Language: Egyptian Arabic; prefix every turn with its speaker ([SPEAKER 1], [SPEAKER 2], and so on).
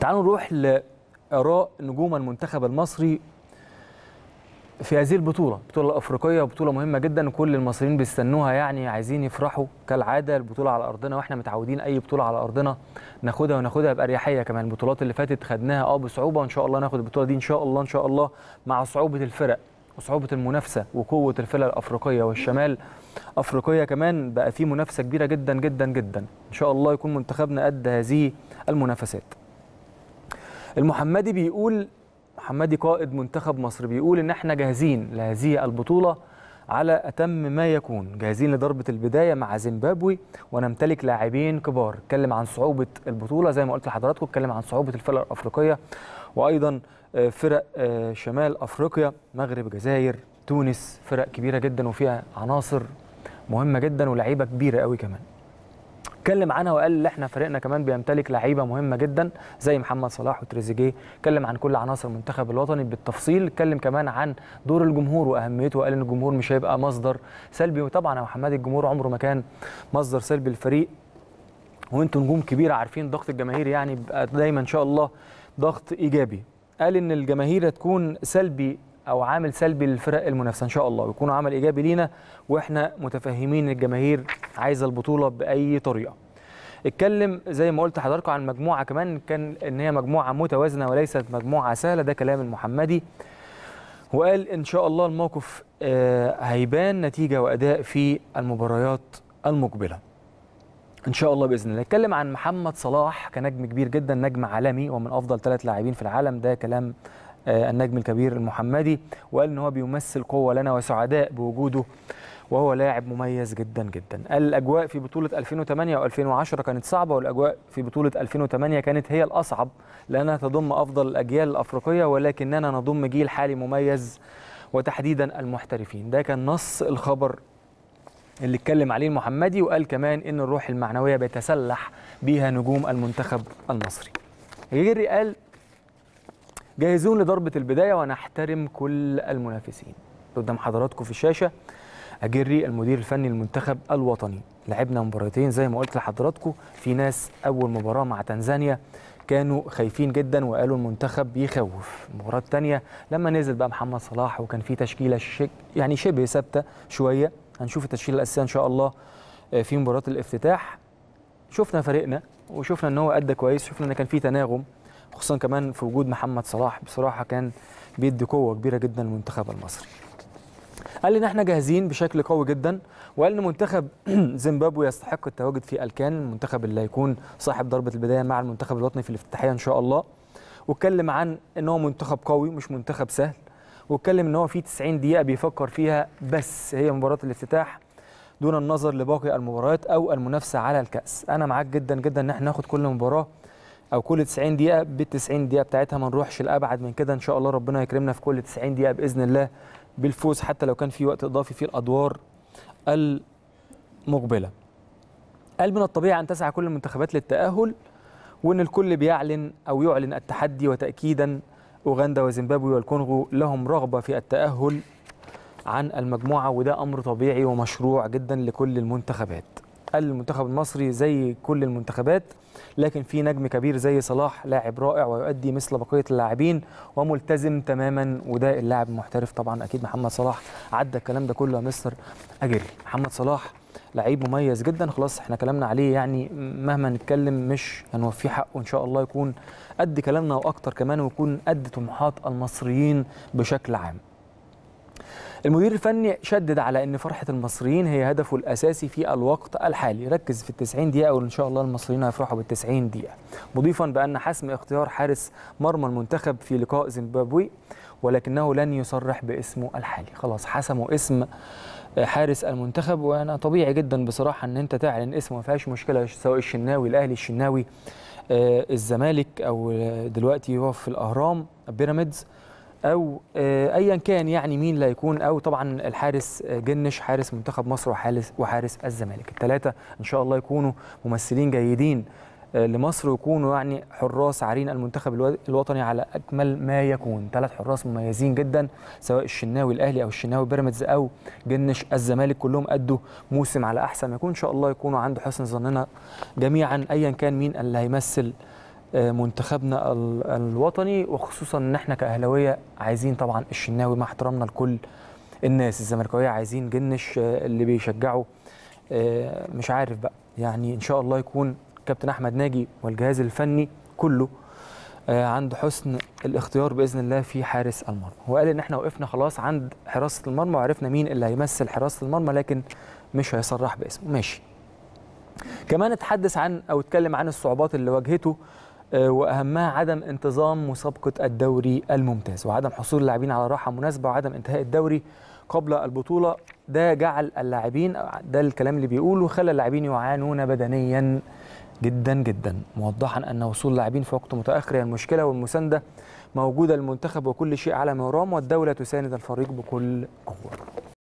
[SPEAKER 1] تعالوا نروح لاراء نجوم المنتخب المصري في هذه البطوله البطوله الافريقيه بطوله مهمه جدا كل المصريين بيستنوها يعني عايزين يفرحوا كالعاده البطوله على ارضنا واحنا متعودين اي بطوله على ارضنا ناخدها وناخدها باريحيه كمان البطولات اللي فاتت خدناها اه بصعوبه وان شاء الله ناخد البطوله دي ان شاء الله ان شاء الله مع صعوبه الفرق وصعوبه المنافسه وقوه الفرق الافريقيه والشمال افريقيا كمان بقى في منافسه كبيره جدا جدا جدا ان شاء الله يكون منتخبنا قد هذه المنافسات المحمدي بيقول محمدي قائد منتخب مصر بيقول ان احنا جاهزين لهذه البطوله على اتم ما يكون جاهزين لضربه البدايه مع زيمبابوي ونمتلك لاعبين كبار اتكلم عن صعوبه البطوله زي ما قلت لحضراتكم اتكلم عن صعوبه الفرق الافريقيه وايضا فرق شمال افريقيا مغرب الجزائر تونس فرق كبيره جدا وفيها عناصر مهمه جدا ولاعيبه كبيره قوي كمان اتكلم عنها وقال ان احنا فريقنا كمان بيمتلك لعيبه مهمه جدا زي محمد صلاح وتريزيجيه اتكلم عن كل عناصر المنتخب الوطني بالتفصيل اتكلم كمان عن دور الجمهور واهميته وقال ان الجمهور مش هيبقى مصدر سلبي وطبعا يا محمد الجمهور عمره ما كان مصدر سلبي للفريق وانتوا نجوم كبيره عارفين ضغط الجماهير يعني بيبقى دايما ان شاء الله ضغط ايجابي قال ان الجماهير هتكون سلبي او عامل سلبي للفرق المنافسه ان شاء الله ويكون عمل ايجابي لينا واحنا متفهمين ان الجماهير عايزه البطوله باي طريقه اتكلم زي ما قلت لحضراتكم عن مجموعه كمان كان ان هي مجموعه متوازنه وليست مجموعه سهله ده كلام المحمدي وقال ان شاء الله الموقف هيبان نتيجه واداء في المباريات المقبله ان شاء الله باذن الله اتكلم عن محمد صلاح كنجم كبير جدا نجم عالمي ومن افضل ثلاث لاعبين في العالم ده كلام النجم الكبير المحمدي وقال ان هو بيمثل قوه لنا وسعداء بوجوده وهو لاعب مميز جدا جدا قال الاجواء في بطوله 2008 و2010 كانت صعبه والاجواء في بطوله 2008 كانت هي الاصعب لانها تضم افضل الاجيال الافريقيه ولكننا نضم جيل حالي مميز وتحديدا المحترفين ده كان نص الخبر اللي اتكلم عليه المحمدي وقال كمان ان الروح المعنويه بيتسلح بيها نجوم المنتخب المصري جيري قال جاهزون لضربة البداية ونحترم كل المنافسين قدام حضراتكم في الشاشة أجري المدير الفني للمنتخب الوطني لعبنا مباراتين زي ما قلت لحضراتكم في ناس أول مباراة مع تنزانيا كانوا خايفين جدا وقالوا المنتخب بيخوف المباراة الثانية لما نزل بقى محمد صلاح وكان في تشكيلة شك يعني شبه ثابتة شوية هنشوف التشكيلة الأساسية إن شاء الله في مباراة الافتتاح شفنا فريقنا وشفنا ان هو ادى كويس شفنا ان كان في تناغم خصوصا كمان في وجود محمد صلاح بصراحه كان بيدي قوه كبيره جدا للمنتخب المصري قال ان احنا جاهزين بشكل قوي جدا وقال ان منتخب زيمبابوي يستحق التواجد في الكان المنتخب اللي هيكون صاحب ضربه البدايه مع المنتخب الوطني في الافتتاحيه ان شاء الله واتكلم عن ان هو منتخب قوي مش منتخب سهل واتكلم ان هو في 90 دقيقه بيفكر فيها بس هي مباراه الافتتاح دون النظر لباقي المباريات او المنافسه على الكاس انا معاك جدا جدا ان احنا ناخد كل مباراه او كل 90 دقيقه بال 90 دقيقه بتاعتها ما نروحش لابعد من كده ان شاء الله ربنا يكرمنا في كل 90 دقيقه باذن الله بالفوز حتى لو كان في وقت اضافي في الادوار المقبله قال من الطبيعي ان تسعى كل المنتخبات للتاهل وان الكل بيعلن او يعلن التحدي وتاكيدا اوغندا وزيمبابوي والكونغو لهم رغبه في التاهل عن المجموعه وده امر طبيعي ومشروع جدا لكل المنتخبات قال المنتخب المصري زي كل المنتخبات لكن في نجم كبير زي صلاح لاعب رائع ويؤدي مثل بقيه اللاعبين وملتزم تماما وده اللاعب المحترف طبعا اكيد محمد صلاح عدى الكلام ده كله يا مستر اجري محمد صلاح لعيب مميز جدا خلاص احنا كلامنا عليه يعني مهما نتكلم مش هنوفيه حقه ان شاء الله يكون قد كلامنا واكتر كمان ويكون قد طموحات المصريين بشكل عام المدير الفني شدد على ان فرحه المصريين هي هدفه الاساسي في الوقت الحالي ركز في ال 90 دقيقه وان شاء الله المصريين هيفرحوا بال 90 دقيقه مضيفا بان حسم اختيار حارس مرمى المنتخب في لقاء زيمبابوي ولكنه لن يصرح باسمه الحالي خلاص حسموا اسم حارس المنتخب وانا طبيعي جدا بصراحه ان انت تعلن اسمه ما فيهاش مشكله سواء الشناوي الاهلي الشناوي الزمالك او دلوقتي هو في الاهرام بيراميدز او ايا كان يعني مين اللي هيكون او طبعا الحارس جنش حارس منتخب مصر وحارس وحارس الزمالك الثلاثه ان شاء الله يكونوا ممثلين جيدين لمصر ويكونوا يعني حراس عارين المنتخب الوطني على اكمل ما يكون ثلاث حراس مميزين جدا سواء الشناوي الاهلي او الشناوي بيراميدز او جنش الزمالك كلهم ادوا موسم على احسن ما يكون ان شاء الله يكونوا عند حسن ظننا جميعا ايا كان مين اللي هيمثل منتخبنا الوطني وخصوصا ان احنا كاهلاويه عايزين طبعا الشناوي مع احترامنا لكل الناس الزملكاويه عايزين جنش اللي بيشجعوا مش عارف بقى يعني ان شاء الله يكون كابتن احمد ناجي والجهاز الفني كله عند حسن الاختيار باذن الله في حارس المرمى هو قال ان احنا وقفنا خلاص عند حراسه المرمى وعرفنا مين اللي هيمثل حراسه المرمى لكن مش هيصرح باسمه ماشي كمان اتحدث عن او اتكلم عن الصعوبات اللي واجهته واهمها عدم انتظام مسابقه الدوري الممتاز وعدم حصول اللاعبين على راحه مناسبه وعدم انتهاء الدوري قبل البطوله ده جعل اللاعبين ده الكلام اللي بيقوله خلى اللاعبين يعانون بدنيا جدا جدا موضحا ان وصول اللاعبين في وقت متاخر هي المشكله والمسانده موجوده للمنتخب وكل شيء على ما يرام والدوله تساند الفريق بكل قوه